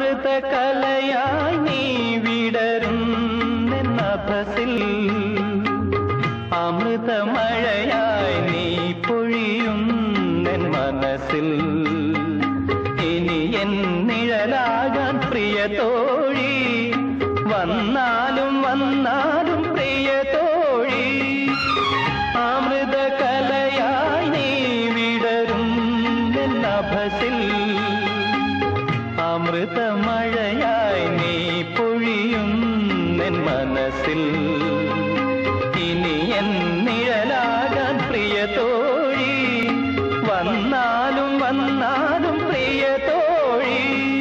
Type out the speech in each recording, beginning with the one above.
അമൃതകലയായി നീ വിടരും നഭസിൽ അമൃതമഴയായി നീ പൊഴിയും നിൻ മനസ്സിൽ ഇനി എൻ നിഴലാകാൻ പ്രിയ തോഴി വന്നാലും വന്നാലും പ്രിയ തോഴി അമൃതകലയായി നീ വിടരും നിൻ നഭസിൽ അമൃതമഴയായി നീ പൊഴിയും നിൻ മനസ്സിൽ ഇനി എൻ നിഴലാകാൻ പ്രിയ തോഴി വന്നാലും വന്നാലും പ്രിയ തോഴി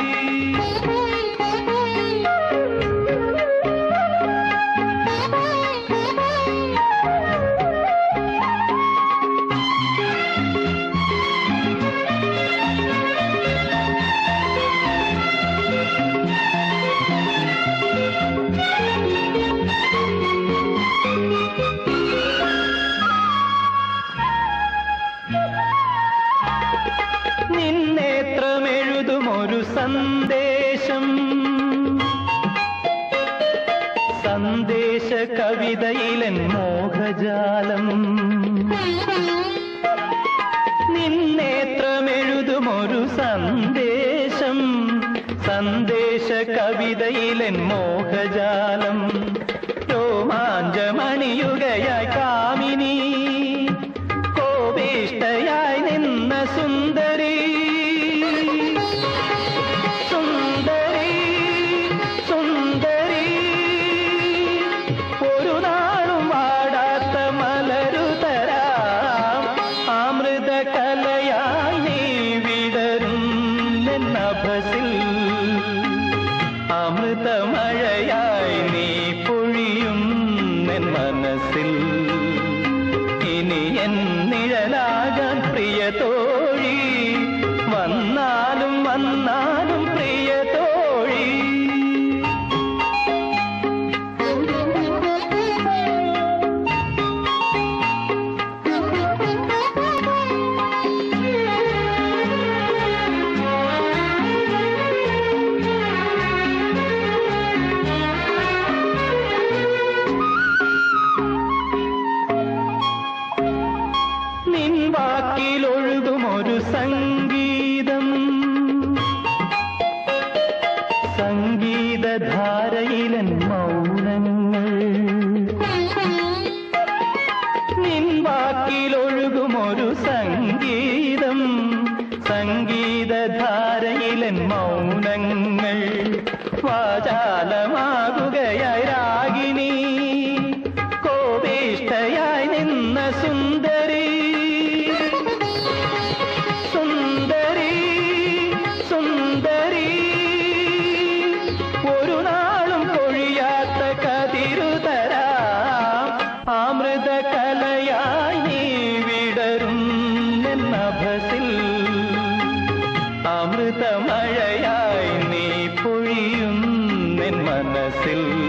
നിന്നേത്രമെഴുതുമൊരു സന്ദേശം സന്ദേശ കവിതയിലൻ മോഹജാലം നിന്നേത്രമെഴുതുമൊരു സന്ദേശം സന്ദേശ കവിതയിലൻ മോഹജാലം രോമാഞ്ചമണിയുകയായി കാമിനി കോപിഷ്ടയായി നിന്ന സുന്ദരി സുന്ദരി സുന്ദരി ഒരു നാളും വാടാത്ത മലരുതരാം അമൃതകലയായി നീ വിടരും നഭസിൽ അമൃതമഴയായി നീ പൊഴിയും നിൻ മനസ്സിൽ ഇനി എൻ നിഴലാകാൻ പ്രിയ തോഴി വന്നാലും വന്നാലും പ്രിയ തോഴി നിൻ വാക്കിലൊഴുകുമൊരു സംഗീതം സംഗീതധാരയിലൻ മൗനങ്ങൾ നിൻ വാക്കിലൊഴുകുമൊരു സംഗീതം സംഗീതധാരയിലൻ മൗനങ്ങൾ വാചാലമാകുകയായി രാഗിണി കോപിഷ്ടയായി നിന്ന സുന്ദരി സുന്ദരി സുന്ദരി ഒരു നാളും പൊഴിയാത്ത കതിരുതരാം അമൃതകലയായി നീ വിടരും നഭസിൽ അമൃതമഴയായി നീ പൊഴിയും നിൻ മനസ്സിൽ